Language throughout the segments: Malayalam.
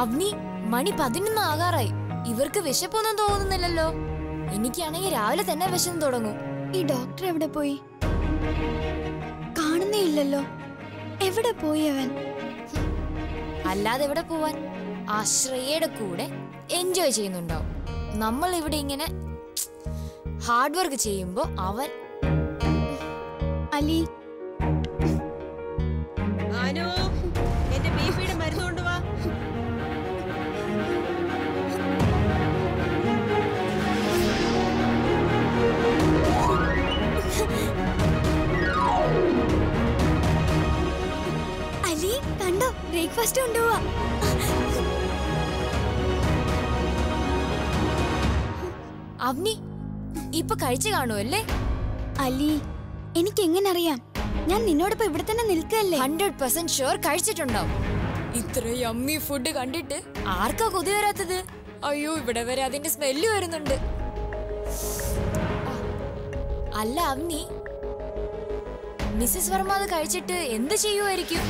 അവനി മണി പതിനൊന്ന് ആകാറായി ഇവർക്ക് വിശപ്പൊന്നും തോന്നുന്നില്ലല്ലോ എനിക്കാണെങ്കിൽ രാവിലെ തന്നെ വിശന്ന് തുടങ്ങും ഈ ഡോക്ടർ എവിടെ പോയി കാണുന്നേ ഇല്ലല്ലോ എവിടെ പോയി അവൻ അല്ലാതെ എവിടെ പോവാൻ ആ ശ്രേയയുടെ കൂടെ എൻജോയ് ചെയ്യുന്നുണ്ടാവും നമ്മൾ ഇവിടെ ഇങ്ങനെ ഹാർഡ് വർക്ക് ചെയ്യുമ്പോൾ അവൻ അലി ആനോ എന്റെ ബി പിയുടെ മരുന്ന് കൊണ്ടുവാ അലി കണ്ടോ ബ്രേക്ക്ഫാസ്റ്റ് കൊണ്ടുപോവാ അവനി ഇപ്പൊ കഴിച്ചു കാണുമല്ലേ അലി എനിക്ക് എങ്ങനെ അറിയാം ഞാൻ നിന്നോടൊപ്പം ഇവിടെ തന്നെ നിൽക്കല്ലേ ഹൺഡ്രഡ് പെർസെന്റ് ഷുവർ കഴിച്ചിട്ടുണ്ടാവും ഇത്ര യമ്മി ഫുഡ് കണ്ടിട്ട് ആർക്കാ കൊതി വരാത്തത് അയ്യോ ഇവിടെ വരെ അതിന്റെ സ്മെല്ല് വരുന്നുണ്ട് അല്ല അവനി മിസ്സസ് വർമ്മ അത് കഴിച്ചിട്ട് എന്ത് ചെയ്യുമായിരിക്കും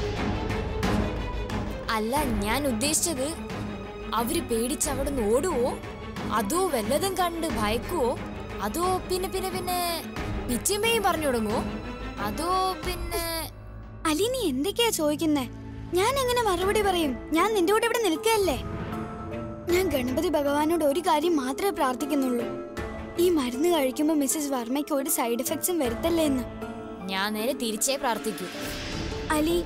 അല്ല ഞാൻ ഉദ്ദേശിച്ചത് അവര് പേടിച്ച് അവിടെ നിന്ന് ഓടുവോ അതോ വല്ലതും കണ്ട് ഭയക്കുവോ അതോ പിന്നെ പിന്നെ പിന്നെ പിച്ചിമ്മയും പറഞ്ഞു തുടങ്ങുവോ അതോ പിന്നെ അലി നീ എന്തൊക്കെയാ ചോദിക്കുന്നേ ഞാൻ എങ്ങനെ മറുപടി പറയും ഞാൻ നിന്റെ കൂടെ ഇവിടെ നിൽക്കല്ലേ ഞാൻ ഗണപതി ഭഗവാനോട് ഒരു കാര്യം മാത്രമേ പ്രാർത്ഥിക്കുന്നുള്ളൂ ഈ മരുന്ന് കഴിക്കുമ്പോൾ മിസ്സസ് വർമ്മയ്ക്ക് ഒരു സൈഡ് എഫക്ട്സും വരുത്തല്ലേ എന്ന് ഞാൻ നേരെ തിരിച്ചേ പ്രാർത്ഥിക്കൂ അലി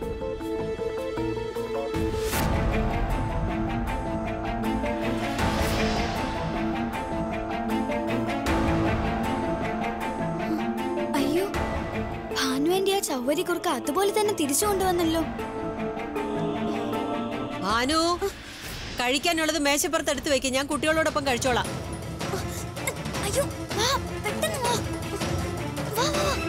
അയ്യോ ഭാനുവിന്റെ ആ ചവ്വരി കുറുക്ക് അതുപോലെ തന്നെ തിരിച്ചു കൊണ്ടുവന്നല്ലോ ആനു കഴിക്കാനുള്ളത് മേശപ്പുറത്ത് എടുത്ത് വെക്ക് ഞാൻ കുട്ടികളോടൊപ്പം കഴിച്ചോളാം അയ്യോ വാ പെട്ടെന്ന് വാ വാ വാ വാ.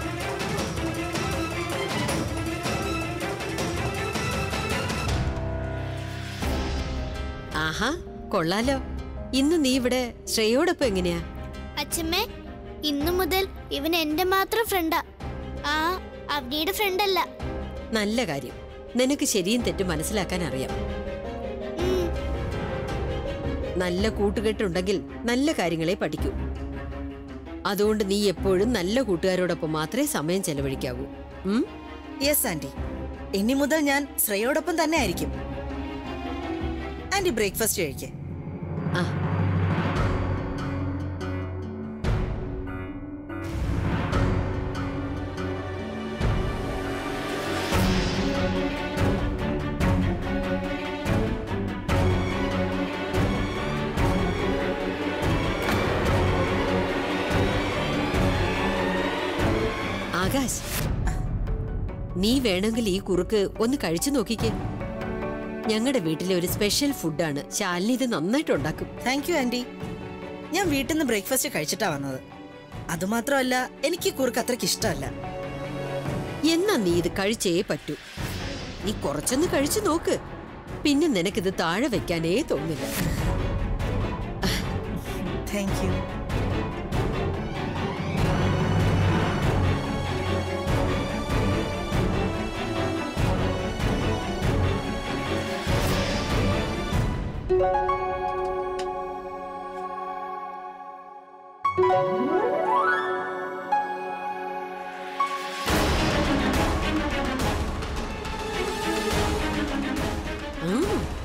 ആഹാ കൊള്ളാലോ ഇന്ന് നീ ഇവിടെ ശ്രേയോടൊപ്പം എങ്ങനെയാ അച്ഛമ്മേ ഇന്നു മുതൽ ഇവൻ എന്റെ മാത്രം ഫ്രണ്ടാ ആ അവനിയുടെ ഫ്രണ്ട് അല്ല നല്ല കാര്യം നിനക്ക് ശരിയും തെറ്റും മനസ്സിലാക്കാൻ അറിയാം ഉം, നല്ല കൂട്ടുകെട്ടുണ്ടെങ്കിൽ നല്ല കാര്യങ്ങളെ പഠിക്കൂ അതുകൊണ്ട് നീ എപ്പോഴും നല്ല കൂട്ടുകാരോടൊപ്പം മാത്രമേ സമയം ചെലവഴിക്കാവൂ ഉം? യെസ് ആന്റി ഇനി മുതൽ ഞാൻ ശ്രേയോടൊപ്പം തന്നെ ആയിരിക്കും ആന്റി ബ്രേക്ക്ഫാസ്റ്റ് കഴിക്കേ ആ ആകാശ് നീ വേണമെങ്കിൽ ഈ കുറുക്ക് ഒന്ന് കഴിച്ചു നോക്കിക്കേ ഞങ്ങളുടെ വീട്ടിലെ ഒരു സ്പെഷ്യൽ ഫുഡാണ് ശാലിനി ഇത് നന്നായിട്ട് ഉണ്ടാക്കും താങ്ക് യു ആന്റി ഞാൻ വീട്ടിൽ നിന്ന് ബ്രേക്ക്ഫാസ്റ്റ് കഴിച്ചിട്ടാ വന്നത് അതുമാത്രമല്ല എനിക്ക് ഈ കുറുക്ക് അത്രയ്ക്ക് ഇഷ്ടമല്ല എന്നാ നീ ഇത് കഴിച്ചേ പറ്റൂ നീ കുറച്ചൊന്ന് കഴിച്ചു നോക്ക് പിന്നെ നിനക്കിത് താഴെ വെക്കാനേ തോന്നില്ല താങ്ക് യു ഉം.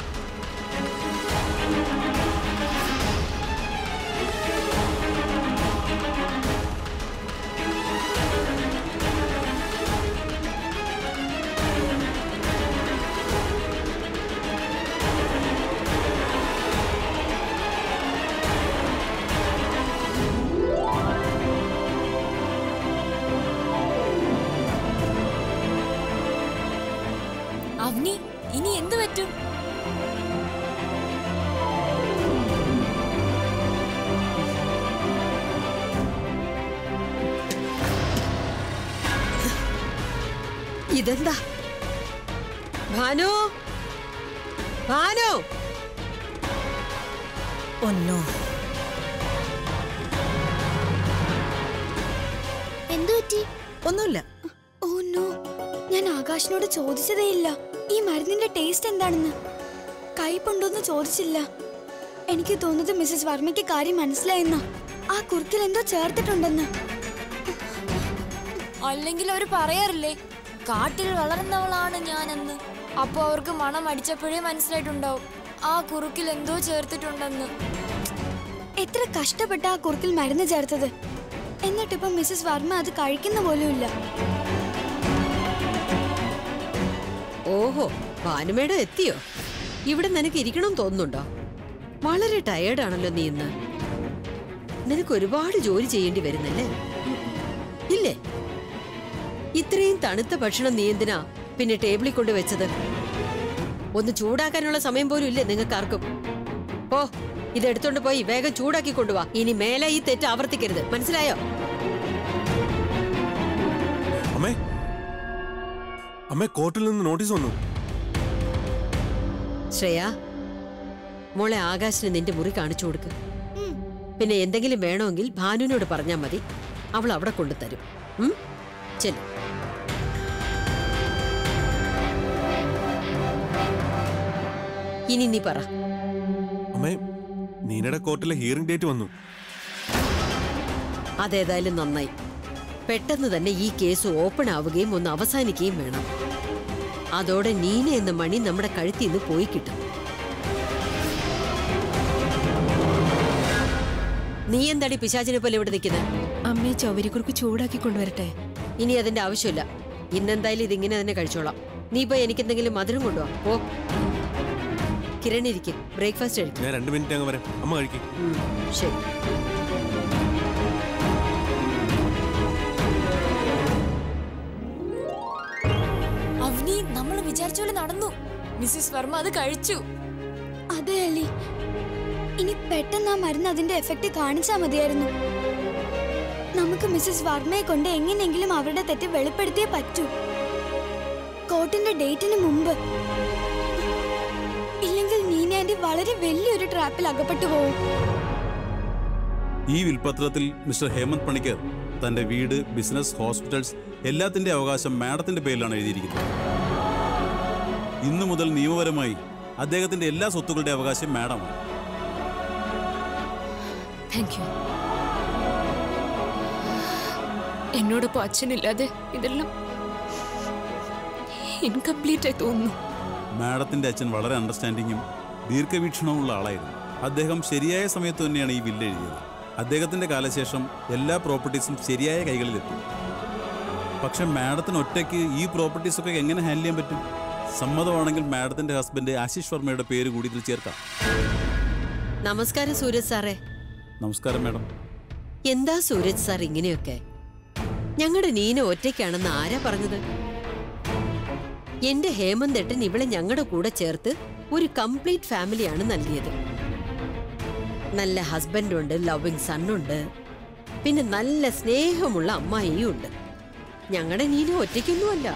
അവനി ഇനി എന്ത് പറ്റും ഇതെന്താ ഭാനു ഭാനു ഒന്നോ എന്തു പറ്റി ഒന്നുമില്ല ഓ നോ ഞാൻ ആകാശിനോട് ചോദിച്ചതേയില്ല ഈ മരുന്നിന്റെ ടേസ്റ്റ് എന്താണെന്ന് കയ്പുണ്ടോന്ന് ചോദിച്ചില്ല എനിക്ക് തോന്നുന്നത് മിസ്സസ് വർമ്മയ്ക്ക് കാര്യം മനസ്സിലായെന്നാ ആ കുറുക്കിൽ എന്തോ ചേർത്തിട്ടുണ്ടെന്ന് അല്ലെങ്കിൽ അവർ പറയാറില്ലേ കാട്ടിൽ വളർന്നവളാണ് ഞാനെന്ന് അപ്പൊ അവർക്ക് മണം അടിച്ചപ്പോഴേ മനസ്സിലായിട്ടുണ്ടാവും ആ കുറുക്കിൽ എന്തോ ചേർത്തിട്ടുണ്ടെന്ന് എത്ര കഷ്ടപ്പെട്ട ആ കുറുക്കിൽ മരുന്ന് ചേർത്തത് എന്നിട്ടിപ്പം മിസ്സസ് വർമ്മ അത് കഴിക്കുന്ന പോലുമില്ല ഓഹോ ഭാനുമേടം എത്തിയോ ഇവിടെ നിനക്ക് ഇരിക്കണം തോന്നുന്നുണ്ടോ വളരെ ടയേർഡാണല്ലോ നീ ഇന്ന് നിനക്ക് ഒരുപാട് ജോലി ചെയ്യേണ്ടി വരുന്നല്ലേ ഇല്ലേ ഇത്രയും തണുത്ത ഭക്ഷണം നീ എന്തിനാ പിന്നെ ടേബിളിൽ കൊണ്ട് വെച്ചത് ഒന്ന് ചൂടാക്കാനുള്ള സമയം പോലും ഇല്ലേ നിങ്ങൾക്ക് ആർക്കും ഓ ഇത് എടുത്തോണ്ട് പോയി വേഗം ചൂടാക്കി കൊണ്ടുവാ ഇനി മേലെ ഈ തെറ്റ് ആവർത്തിക്കരുത് മനസ്സിലായോ അമ്മേ അമ്മേ കോർട്ടിൽ നിന്ന് നോട്ടീസ് വന്നു ശ്രേയ മോളെ ആകാശിന് നിന്റെ മുറി കാണിച്ചു കൊടുക്ക് പിന്നെ എന്തെങ്കിലും വേണമെങ്കിൽ ഭാനുവിനോട് പറഞ്ഞാൽ മതി അവൾ അവിടെ കൊണ്ടുതരും ഉം? ചെല്ല് ഇനി നീ പറ അമ്മേ നീനയുടെ കോർട്ടിലെ ഹിയറിംഗ് ഡേറ്റ് വന്നു അതേതായാലും നന്നായി പെട്ടെന്ന് തന്നെ ഈ കേസ് ഓപ്പൺ ആവുകയും ഒന്ന് അവസാനിക്കുകയും വേണം അതോടെ നീന എന്ന മണി നമ്മുടെ കഴുത്തിൽ നിന്ന് പോയി കിട്ടും നീ എന്താടി പിശാചിനെ പോലെ ഇവിടെ നിൽക്കുന്നത് അമ്മയെ ചൗവരിക്കുറുക്ക് ചൂടാക്കി കൊണ്ടുവരട്ടെ ഇനി അതിന്റെ ആവശ്യമില്ല ഇന്നെന്തായാലും ഇതിങ്ങനെ തന്നെ കഴിച്ചോളാം നീ പോയി എനിക്ക് എന്തെങ്കിലും മധുരം കൊണ്ടുവാ ഓ കിരൺ ഇരിക്കും ബ്രേക്ക്ഫാസ്റ്റ് കഴിക്കും ഞാൻ രണ്ട് മിനിറ്റ് അങ്ങ് വരാം അമ്മ കഴിക്കും ഉം, ശരി അവനി നമ്മൾ വിചാരിച്ച പോലെ നടന്നു മിസ്സിസ് വർമ്മ അത് കഴിച്ചു അതെ അലി ഇനി പെട്ടെന്ന് ആ മരുന്ന് അതിന്റെ എഫക്റ്റ് കാണിച്ചാൽ മതിയായിരുന്നു നമുക്ക് മിസ്സസ് വർമ്മയെ കൊണ്ട് എങ്ങനെയെങ്കിലും അവരുടെ തെറ്റ് വെളിപ്പെടുത്തിയേ പറ്റൂ കോർട്ടിന്റെ ഡേറ്റിന് മുമ്പ് ഇല്ലെങ്കിൽ നീന ആന്റി വളരെ വലിയൊരു ട്രാപ്പിൽ അകപ്പെട്ടു പോകും ഈ വിൽപത്രത്തിൽ മിസ്റ്റർ ഹേമന്ത് പണിക്കർ തന്റെ വീട് ബിസിനസ് ഹോസ്പിറ്റൽസ് എല്ലാത്തിന്റെ അവകാശം മാഡത്തിന്റെ പേരിലാണ് എഴുതിയിരിക്കുന്നത് ഇന്നു മുതൽ നിയമപരമായി അദ്ദേഹത്തിന്റെ എല്ലാ സ്വത്തുക്കളുടെ അവകാശം മാഡമാണ് താങ്ക് യു എന്നോടൊപ്പം അച്ഛനില്ലാതെ ഇതെല്ലാം ഇൻകംപ്ലീറ്റ് ആയി തോന്നുന്നു മാഡത്തിന്റെ അച്ഛൻ വളരെ അണ്ടർസ്റ്റാൻഡിങ്ങും ദീർഘവീക്ഷണവുമുള്ള ആളായിരുന്നു അദ്ദേഹം ശരിയായ സമയത്ത് തന്നെയാണ് ഈ വില്ല് എഴുതിയത് അദ്ദേഹത്തിന്റെ കാലശേഷം എല്ലാ പ്രോപ്പർട്ടീസും ശരിയായ കൈകളിലെത്തി പക്ഷെ മാഡത്തിന് ഒറ്റയ്ക്ക് ഈ പ്രോപ്പർട്ടീസ് ഒക്കെ എങ്ങനെ ഹാൻഡിൽ ചെയ്യാൻ പറ്റും സമ്മതമാണെങ്കിൽ മാഡത്തിന്റെ ഹസ്ബൻഡ് ആശിഷ് വർമ്മയുടെ പേര് കൂടി ഇതിൽ ചേർക്കാം നമസ്കാരം സൂരജ് സാറേ നമസ്കാരം മാഡം എന്താ സൂരജ് സാർ ഇങ്ങനെയൊക്കെ ഞങ്ങളുടെ നീന ഒറ്റയ്ക്കാണെന്ന് ആരാ പറഞ്ഞത് എന്റെ ഹേമന്തേട്ടൻ ഇവളെ ഞങ്ങളുടെ കൂടെ ചേർത്ത് ഒരു കംപ്ലീറ്റ് ഫാമിലിയാണ് നൽകിയത് നല്ല ഹസ്ബൻഡുണ്ട് ലവിങ് സണ്ണുണ്ട് പിന്നെ നല്ല സ്നേഹമുള്ള അമ്മായിയും ഉണ്ട് ഞങ്ങളുടെ നീന ഒറ്റയ്ക്കൊന്നുമല്ല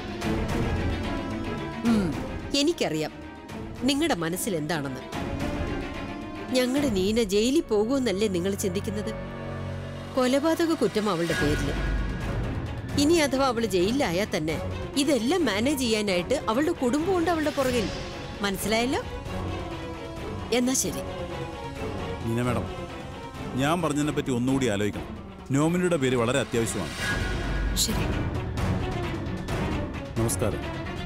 ഉം, എനിക്കറിയാം നിങ്ങളുടെ മനസ്സിൽ എന്താണെന്ന് ഞങ്ങളുടെ നീന ജയിലിൽ പോകുമെന്നല്ലേ നിങ്ങൾ ചിന്തിക്കുന്നത് കൊലപാതക കുറ്റം അവളുടെ പേരില് ഇനി അഥവാ അവള് ജയിലിലായാൽ തന്നെ ഇതെല്ലാം മാനേജ് ചെയ്യാനായിട്ട് അവളുടെ കുടുംബമുണ്ട് അവളുടെ പുറകിൽ മനസ്സിലായല്ലോ എന്നാ ശരി നീന മാഡം ഞാൻ പറഞ്ഞതിനെ പറ്റി ഒന്നുകൂടി ആലോചിക്കണം നോമിനിയുടെ പേര് വളരെ അത്യാവശ്യമാണ് ശരി നമസ്കാരം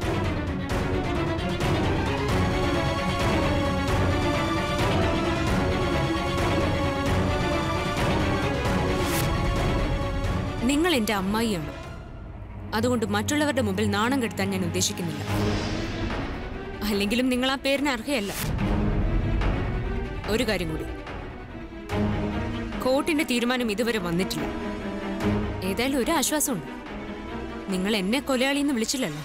നിങ്ങൾ എന്റെ അമ്മായിയാണ് അതുകൊണ്ട് മറ്റുള്ളവരുടെ മുമ്പിൽ നാണം കെടുത്താൻ ഞാൻ ഉദ്ദേശിക്കുന്നില്ല അല്ലെങ്കിലും നിങ്ങൾ ആ പേരിന് അർഹയല്ല ഒരു കാര്യം കൂടി കോർട്ടിന്റെ തീരുമാനം ഇതുവരെ വന്നിട്ടില്ല ഏതായാലും ഒരു ആശ്വാസമുണ്ട് നിങ്ങൾ എന്നെ കൊലയാളിന്ന് വിളിച്ചില്ലല്ലോ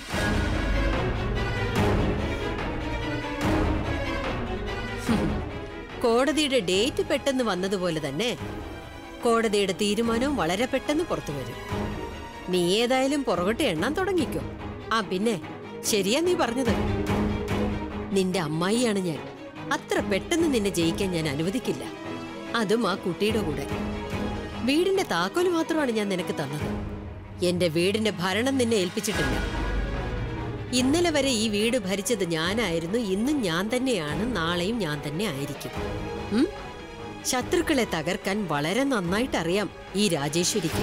കോടതിയുടെ ഡേറ്റ് പെട്ടെന്ന് വന്നതുപോലെ തന്നെ കോടതിയുടെ തീരുമാനവും വളരെ പെട്ടെന്ന് പുറത്തു വരും നീ ഏതായാലും പുറകോട്ട് എണ്ണാൻ തുടങ്ങിക്കോ ആ പിന്നെ ശരിയാ നീ പറഞ്ഞത് നിന്റെ അമ്മായിയാണ് ഞാൻ അത്ര പെട്ടെന്ന് നിന്നെ ജയിക്കാൻ ഞാൻ അനുവദിക്കില്ല അതും ആ കുട്ടിയുടെ കൂടെ വീടിന്റെ താക്കോല് മാത്രമാണ് ഞാൻ നിനക്ക് തന്നത് എന്റെ വീടിന്റെ ഭരണം നിന്നെ ഏൽപ്പിച്ചിട്ടില്ല ഇന്നലെ വരെ ഈ വീട് ഭരിച്ചത് ഞാനായിരുന്നു ഇന്നും ഞാൻ തന്നെയാണ് നാളെയും ഞാൻ തന്നെ ആയിരിക്കും ഉം? ശത്രുക്കളെ തകർക്കാൻ വളരെ നന്നായിട്ട് അറിയാം ഈ രാജേശ്വരിക്ക്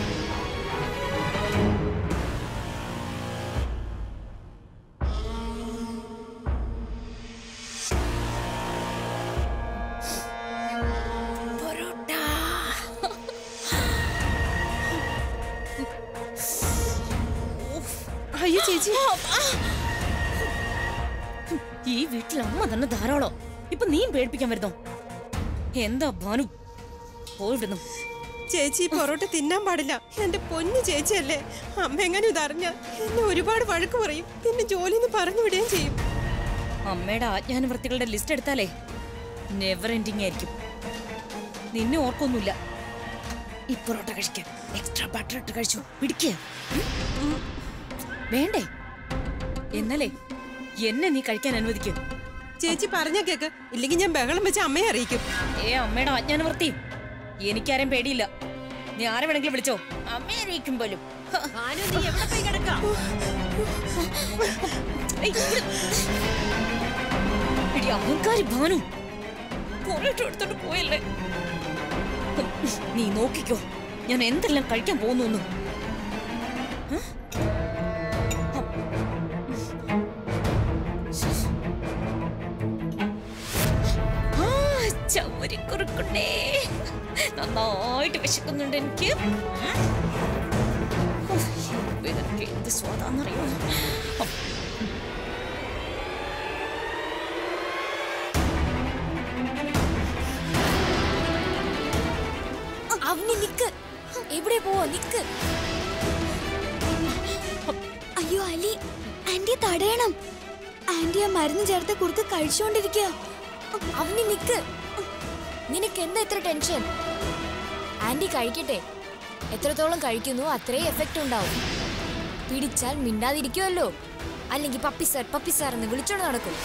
അയ്യോ ചേച്ചി ഈ വീട്ടിൽ അമ്മ തന്നെ ധാരാളം ഇപ്പൊ നീയും പേടിപ്പിക്കാൻ വരുന്നോ എന്താ ഭാനു പോയിടുന്നു ചേച്ചി ഈ പൊറോട്ട തിന്നാൻ പാടില്ല എന്റെ പൊന്നു ചേച്ചിയല്ലേ അമ്മ എങ്ങനെ ഇതറിഞ്ഞ എന്നെ ഒരുപാട് വഴക്ക് പറയും പിന്നെ ജോലിന്ന് പറഞ്ഞു വിടുകയും ചെയ്യും അമ്മയുടെ ആജ്ഞാനുവൃത്തികളുടെ ലിസ്റ്റ് എടുത്താലേ നെവർ എൻഡിങ് ആയിരിക്കും നിന്നെ ഓർക്കൊന്നുമില്ല ഈ പൊറോട്ട കഴിക്കാൻ എക്സ്ട്രാ ബട്ടർ ഇട്ട് കഴിച്ചു പിടിക്കുക വേണ്ടേ എന്നാലേ എന്നെ നീ കഴിക്കാൻ അനുവദിക്കും ചേച്ചി പറഞ്ഞ കേക്ക് ഇല്ലെങ്കിൽ ഞാൻ ബഹളം വെച്ച് അമ്മയെ അറിയിക്കും ഏ അമ്മയുടെ ആജ്ഞാനുവൃത്തി എനിക്കാരും പേടിയില്ല നീ ആരെ വേണമെങ്കിലും വിളിച്ചോ അമ്മയെ അറിയിക്കും പോലും ഹ. ഏയ്, ഇത്. എടി അഹങ്കാരി ഭാനു പൊറോട്ട എടുത്തോണ്ട് പോയല്ലേ നീ നോക്കിക്കോ ഞാൻ എന്തെല്ലാം കഴിക്കാൻ പോകുന്നു ചവരിക്കുറുക്കുണ്ടേ നന്നായിട്ട് വിശക്കുന്നുണ്ട് എനിക്ക് ഉഫ്, ഇതൊക്കെ എന്ത് സ്വാദാന്നറിയോ അപ്പ്. അവനി നിക്ക് എവിടെ പോവാ നിക്ക് അയ്യോ അലി ആന്റി തടയണം ആന്റി ആ മരുന്ന് ചേർത്ത് കുറുക്ക് കഴിച്ചുകൊണ്ടിരിക്കുക അവനി നിക്ക് നിനക്ക് എന്താ ഇത്ര ടെൻഷൻ ആന്റി കഴിക്കട്ടെ എത്രത്തോളം കഴിക്കുന്നു അത്രേ എഫക്റ്റ് ഉണ്ടാവും പിടിച്ചാൽ മിണ്ടാതിരിക്കുമല്ലോ അല്ലെങ്കിൽ പപ്പി സാർ പപ്പി സാർ എന്ന് വിളിച്ചോണ്ട് നടക്കും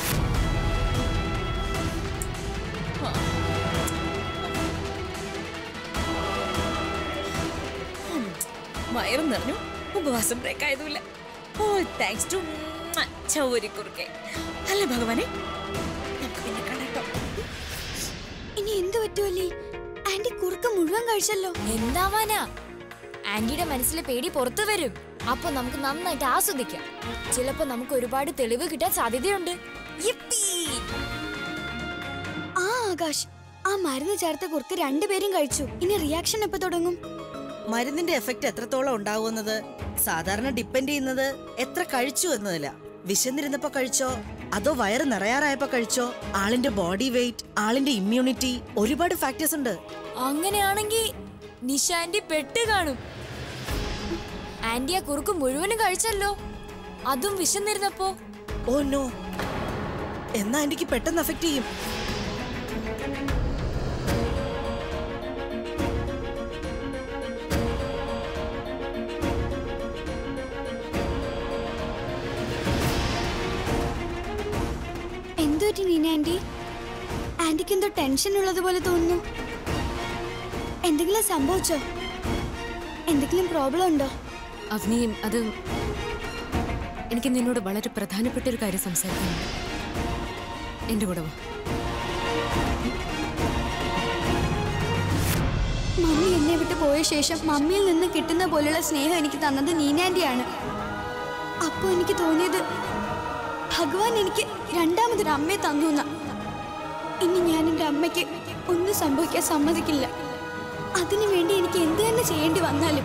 വയറും നിറഞ്ഞു ഉപവാസം ബ്രേക്ക് ആയതുമില്ല ഓ താങ്ക്സ് ടു ചൗരിക്കുറുക്കെ അല്ല ഭഗവാനെ നമുക്ക് പിന്നെ കാണാട്ടോ ഇനി എന്ത് പറ്റുമല്ലേ ആന്റി കുറുക്ക് മുഴുവൻ കഴിച്ചല്ലോ എന്താവാനാ ആന്റിയുടെ മനസ്സിലെ പേടി പുറത്തു വരും അപ്പൊ നമുക്ക് നന്നായിട്ട് ആസ്വദിക്കാം ചിലപ്പോ നമുക്ക് ഒരുപാട് തെളിവ് കിട്ടാൻ സാധ്യതയുണ്ട് യിപ്പി! ആ ആകാശ് ആ മരുന്ന് ചേർത്ത കുറുക്ക് രണ്ടുപേരും കഴിച്ചു ഇനി റിയാക്ഷൻ എപ്പോ തുടങ്ങും മരുന്നിന്റെ എഫക്റ്റ് എത്രത്തോളം ഉണ്ടാവുന്നത് സാധാരണ ഡിപ്പെൻഡ് ചെയ്യുന്നത് എത്ര കഴിച്ചു എന്നതില വിശന്നിരുന്നപ്പോ കഴിച്ചോ അതോ വയറ് നിറയാറായപ്പോ കഴിച്ചോ ആളിന്റെ ബോഡി വെയിറ്റ് ആളിന്റെ ഇമ്മ്യൂണിറ്റി ഒരുപാട് ഫാക്ടേഴ്സ് ഉണ്ട് അങ്ങനെയാണെങ്കി നിഷ ആന്റി പെട്ട് കാണും ആന്റി ആ കുറുക്ക് മുഴുവനും കഴിച്ചല്ലോ അതും വിശന്നിരുന്നപ്പോ ഓ നോ എന്നാ എനിക്ക് പെട്ടെന്ന് എഫക്ട് ചെയ്യും എന്തു പറ്റി നീന ആന്റി ആന്റിക്ക് എന്തോ ടെൻഷൻ ഉള്ളതുപോലെ തോന്നുന്നു എന്തെങ്കിലും സംഭവിച്ചോ എന്തെങ്കിലും പ്രോബ്ലം ഉണ്ടോ അവനിയും അത് എനിക്ക് നിന്നോട് വളരെ പ്രധാനപ്പെട്ട ഒരു കാര്യം സംസാരിക്കാനുണ്ട് എന്റെ കൂടെ വാ മമ്മി എന്നെ വിട്ട് പോയ ശേഷം മമ്മിയിൽ നിന്ന് കിട്ടുന്ന പോലുള്ള സ്നേഹം എനിക്ക് തന്നത് നീനാന്റിയാണ് അപ്പൊ എനിക്ക് തോന്നിയത് ഭഗവാൻ എനിക്ക് രണ്ടാമതൊരു അമ്മയെ തന്നു എന്നാ. ഇനി ഞാൻ എൻ്റെ അമ്മയ്ക്ക് ഒന്നും സംഭവിക്കാൻ സമ്മതിക്കില്ല അതിനു വേണ്ടി എനിക്ക് എന്ത് തന്നെ ചെയ്യേണ്ടി വന്നാലും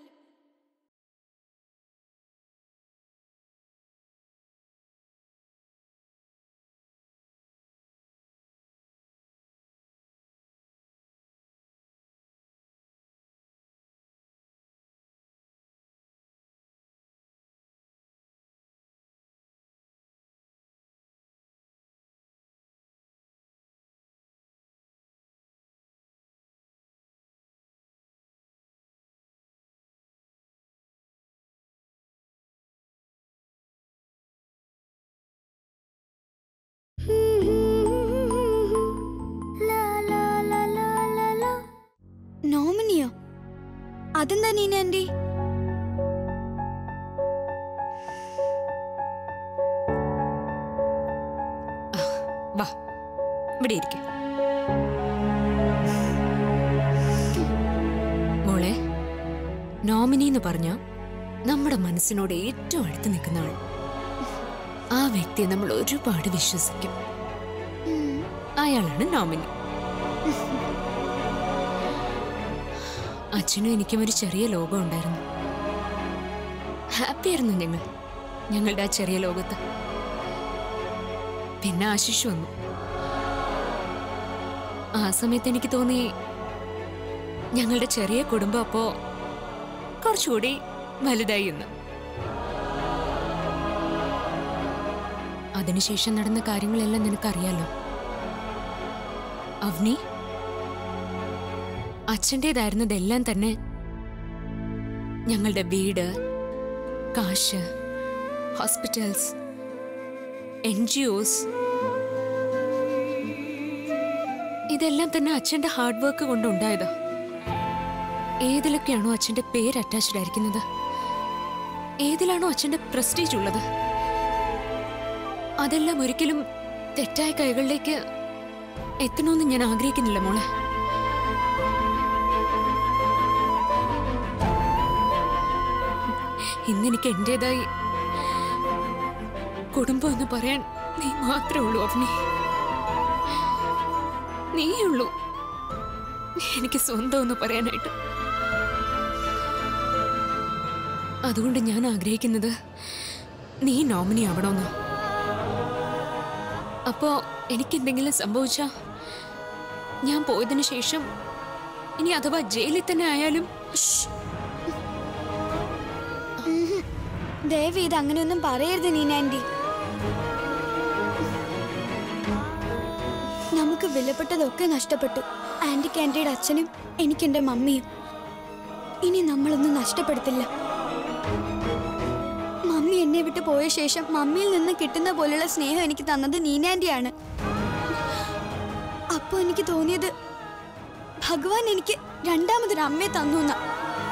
നോമിനിയോ അതെന്താ നീന ആന്റി ഇവിടെ ഇരിക്കെ മോളെ നോമിനി എന്ന് പറഞ്ഞ നമ്മുടെ മനസ്സിനോട് ഏറ്റവും അടുത്ത് നിൽക്കുന്ന ആൾ ആ വ്യക്തിയെ നമ്മൾ ഒരുപാട് വിശ്വസിക്കും അയാളാണ് നോമിനി അച്ഛനും എനിക്കും ഒരു ചെറിയ ലോകം ഉണ്ടായിരുന്നു ഹാപ്പിയായിരുന്നു ഞങ്ങൾ ഞങ്ങളുടെ ആ ചെറിയ ലോകത്ത് പിന്നെ ആശിഷ് വന്നു ആ സമയത്ത് എനിക്ക് തോന്നി ഞങ്ങളുടെ ചെറിയ കുടുംബം അപ്പോ കുറച്ചുകൂടി വലുതായി എന്ന് അതിനുശേഷം നടന്ന കാര്യങ്ങളെല്ലാം നിനക്കറിയാലോ അവനി അച്ഛൻ്റെതായിരുന്നതെല്ലാം തന്നെ ഞങ്ങളുടെ വീട് കാശ് ഹോസ്പിറ്റൽസ് എൻ ജി ഒസ് ഇതെല്ലാം തന്നെ അച്ഛന്റെ ഹാർഡ് വർക്ക് കൊണ്ടുണ്ടായതാ ഏതിലൊക്കെയാണോ അച്ഛന്റെ പേര് അറ്റാച്ച്ഡ് ആയിരിക്കുന്നത് ഏതിലാണോ അച്ഛന്റെ പ്രസ്റ്റീജ് ഉള്ളത് അതെല്ലാം ഒരിക്കലും തെറ്റായ കൈകളിലേക്ക് എത്തണമെന്ന് ഞാൻ ആഗ്രഹിക്കുന്നില്ല മോളെ ഇന്നെനിക്ക് എന്റേതായി കുടുംബം എന്ന് പറയാൻ നീ മാത്രമേ ഉള്ളൂ അവനി നീയേ ഉള്ളൂ എനിക്ക് സ്വന്തം എന്ന് പറയാനായിട്ട് അതുകൊണ്ട് ഞാൻ ആഗ്രഹിക്കുന്നത് നീ നോമിനി ആവണമെന്ന് അപ്പോ എനിക്കെന്തെങ്കിലും സംഭവിച്ചാ ഞാൻ പോയതിനു ശേഷം ഇനി അഥവാ ജയിലിൽ തന്നെ ആയാലും ദയവ് ഇത് അങ്ങനെയൊന്നും പറയരുത് നീന ആന്റി നമുക്ക് വിലപ്പെട്ടതൊക്കെ നഷ്ടപ്പെട്ടു ആന്റിക്ക് ആന്റിയുടെ അച്ഛനും എനിക്ക് എന്റെ മമ്മിയും ഇനി നമ്മളൊന്നും നഷ്ടപ്പെടുത്തില്ല മമ്മി എന്നെ വിട്ട് പോയ ശേഷം മമ്മിയിൽ നിന്ന് കിട്ടുന്ന പോലുള്ള സ്നേഹം എനിക്ക് തന്നത് നീനാന്റിയാണ് അപ്പോ എനിക്ക് തോന്നിയത് ഭഗവാൻ എനിക്ക് രണ്ടാമതൊരു അമ്മയെ തന്നു എന്നാ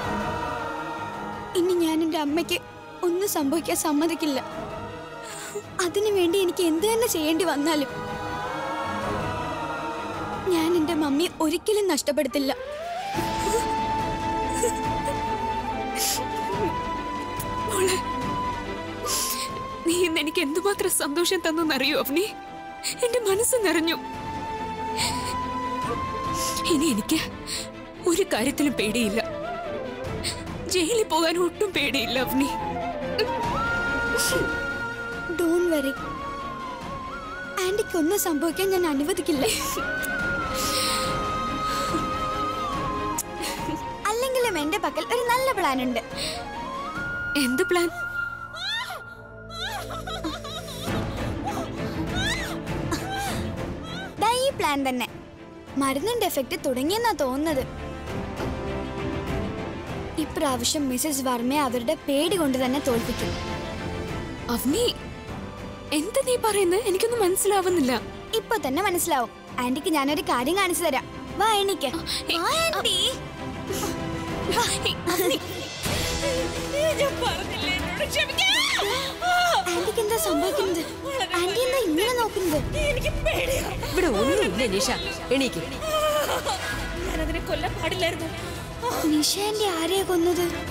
ഇനി ഞാൻ എൻ്റെ അമ്മയ്ക്ക് ഒന്നും സംഭവിക്കാൻ സമ്മതിക്കില്ല അതിനു വേണ്ടി എനിക്ക് എന്ത് തന്നെ ചെയ്യേണ്ടി വന്നാലും ഞാൻ എൻ്റെ മമ്മിയെ ഒരിക്കലും നഷ്ടപ്പെടുത്തില്ല മോളെ നീ ഇന്ന് എനിക്ക് എന്തുമാത്രം സന്തോഷം തന്നറിയോ അവനി എന്റെ മനസ്സ് നിറഞ്ഞു ഇനി എനിക്ക് ഒരു കാര്യത്തിലും പേടിയില്ല ജയിലിൽ പോകാൻ ഒട്ടും പേടിയില്ല അവനി ഡോൺ വരി ആന്റിക്ക് ഒന്നും സംഭവിക്കാൻ ഞാൻ അനുവദിക്കില്ല അല്ലെങ്കിലും എന്റെ പക്കൽ ഒരു നല്ല പ്ലാൻ ഉണ്ട് എന്ത് പ്ലാൻ ദാ ഈ പ്ലാൻ തന്നെ മരുന്നിന്റെ എഫക്റ്റ് തുടങ്ങിയെന്നാ തോന്നുന്നത് ഇപ്രാവശ്യം മിസസ് വർമ്മയെ അവരുടെ പേടി കൊണ്ട് തന്നെ തോൽപ്പിക്കും അവനി എന്താ നീ പറയുന്നത് എനിക്കൊന്നും മനസ്സിലാവുന്നില്ല ഇപ്പൊ തന്നെ മനസ്സിലാവും ആന്റിക്ക് ഞാനൊരു കാര്യം കാണിച്ചു തരാം വാ എണീക്ക് വാ, ആന്റി. ആന്റിക്ക് എന്താ സംഭവിക്കുന്നത് ആന്റി എന്താ ഇങ്ങനെ നോക്കുന്നത് ഇവിടെ ഒന്നുമില്ല നിഷ എണീക്ക് ഞാനതിനെ കൊല്ലാൻ പാടില്ലായിരുന്നു നിഷ ആന്റി ആരെയാ കൊന്നത്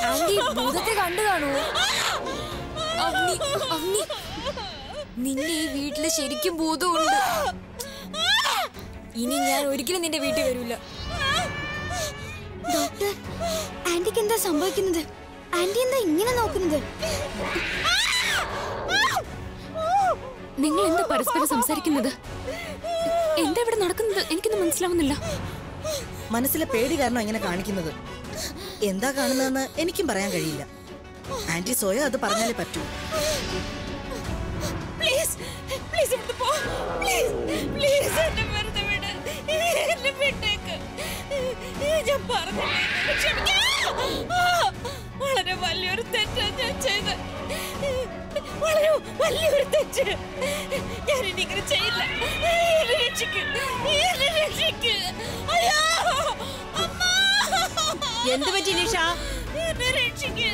ആന്റി ഭൂതത്തെ കണ്ടു കാണുമോ അവനി അവനി നിന്നെ ഈ വീട്ടില് ശരിക്കും ഭൂതമുണ്ട് ഇനി ഞാൻ ഒരിക്കലും നിന്റെ വീട്ടിൽ വരില്ല ഡോക്ടർ ആന്റിക്ക് എന്താ സംഭവിക്കുന്നത് ആന്റി എന്താ ഇങ്ങനെ നോക്കുന്നത് നിങ്ങൾ എന്താ പരസ്പരം സംസാരിക്കുന്നത് എന്താ ഇവിടെ നടക്കുന്നത് എനിക്കൊന്നും മനസ്സിലാവുന്നില്ല മനസ്സിലെ പേടി കാരണം ഇങ്ങനെ കാണിക്കുന്നത് എന്താ കാണുന്നതെന്ന് എനിക്കും പറയാൻ കഴിയില്ല ആന്റി സ്വയം അത് പറഞ്ഞാലേ പറ്റൂ പ്ലീസ് പ്ലീസ് ഇവിടുന്ന് പോ പ്ലീസ് പ്ലീസ് എന്നെ വെറുതെ വിട് എന്നെ വിട്ടേക്ക് ഞാൻ പറഞ്ഞില്ലേ എന്നോട് ക്ഷമിക്ക്. ആ, വളരെ വലിയൊരു തെറ്റാണ് ഞാൻ ചെയ്തത് വളരെ വലിയൊരു തെറ്റ് ഞാൻ ഇനി ഇങ്ങനെ ചെയ്യില്ല എന്നെ രക്ഷിക്ക് എന്നെ രക്ഷിക്ക് അയ്യോ അമ്മ എന്ത് പറ്റി നിഷ എന്നെ രക്ഷിക്ക്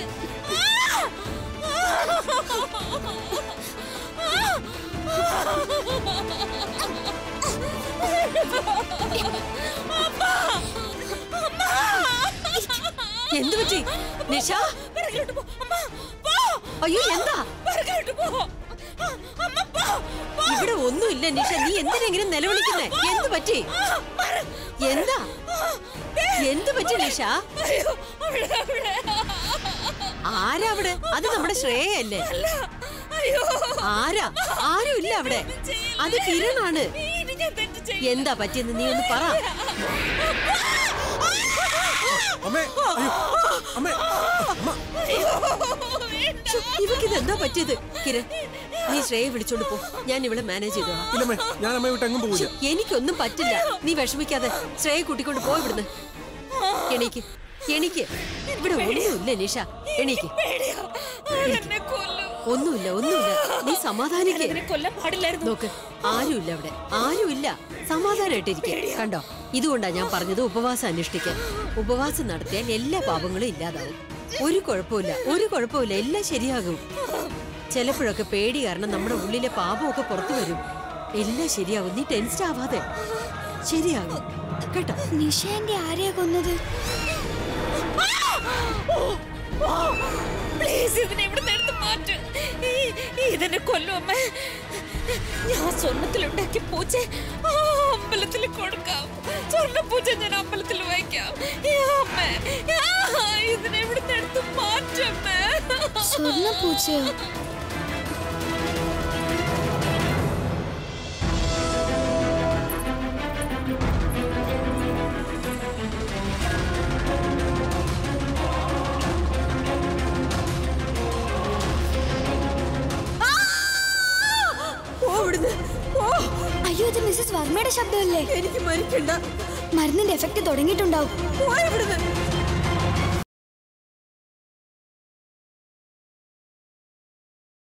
എന്ത് പറ്റി നിഷ പിറകിലോട്ട് പോ അമ്മ പോ അയ്യോ എന്താ പിറകിലോട്ട് പോ അമ്മ പോ പോ ഇവിടെ ഒന്നുമില്ല നിഷ നീ എന്തിനെങ്ങനെ നിലവിളിക്കുന്നേ എന്ത് പറ്റി എന്താ എന്ത് പറ്റി നിഷ അയ്യോ അവിടെ അവിടെ ആരാ അവിടെ അത് നമ്മുടെ ശ്രേയല്ലേ അയ്യോ ആരാ ആരും ഇല്ല അവിടെ അത് കിരണാണ് ഇനി ഞാൻ തെറ്റ് ചെയ്യും എന്താ പറ്റിയെന്ന് നീ ഒന്ന് പറ അമ്മേ അയ്യോ അമ്മേ അമ്മ ശ്ശോ, ഇവക്കിത് എന്താ പറ്റിയത് കിരൺ നീ ശ്രേയെ വിളിച്ചോണ്ട് പോ ഞാൻ ഇവിടെ മാനേജ് ചെയ്തോളാം ഇല്ലമ്മേ ഞാൻ അമ്മയെ വിട്ട് എങ്ങും പോകില്ല ശ്ശോ, എനിക്കൊന്നും പറ്റില്ല നീ വിഷമിക്കാതെ ശ്രേയെ കൂട്ടിക്കൊണ്ട് പോ ഇവിടുന്ന് എണീക്ക് എണീക്ക് ഇവിടെ ഒന്നുമില്ല നിഷ എണീക്ക് പേടിയോ എന്നെ കൊല്ലും ഒന്നുമില്ല ഒന്നുമില്ല നീ സമാധാനിക്ക് അതിനെ കൊല്ലാൻ പാടില്ലായിരുന്നു നോക്ക് ആരുമില്ല അവിടെ ആരുമില്ല സമാധാനമായിട്ടിരിക്കെ കണ്ടോ ഇതുകൊണ്ടാ ഞാൻ പറഞ്ഞത് ഉപവാസം അനുഷ്ഠിക്കാൻ ഉപവാസം നടത്തിയാൽ എല്ലാ പാപങ്ങളും ഇല്ലാതാവും ഒരു കുഴപ്പമില്ല ഒരു കുഴപ്പമില്ല എല്ലാം ശരിയാകും ചിലപ്പോഴൊക്കെ പേടി കാരണം നമ്മുടെ ഉള്ളിലെ പാപമൊക്കെ പുറത്തു വരും എല്ലാം ശരിയാകും നീ ടെൻഷൻ ആവാതെ ശരിയാകും കേട്ടോ നിഷ ആന്റി ആരെയാ കൊന്നത് പ്ലീസ് ഇതിനെ ഇവിടെ എടുത്ത് മാറ്റ് ഈ- ഇതെന്നെ കൊല്ലും അമ്മ ഞാൻ സ്വർണത്തിലുണ്ടാക്കിയ പൂച്ച ആ അമ്പലത്തിൽ കൊടുക്കാം സ്വർണ്ണ പൂച്ച ഞാൻ അമ്പലത്തിൽ വയ്ക്കാം ഈ അമ്മ ആ, ഇതിനെ ഇവിടെ എടുത്ത് മാറ്റമ്മേ സ്വർണ്ണ പൂച്ചയോ പോ ഇവിടുന്ന് പോ അയ്യോ ഇത് മിസ്സസ് വർമ്മയുടെ ശബ്ദമല്ലേ എനിക്ക് മരിക്കണ്ട മരുന്നിന്റെ എഫക്ട് തുടങ്ങിയിട്ടുണ്ടാവും പോ ഇവിടുന്ന്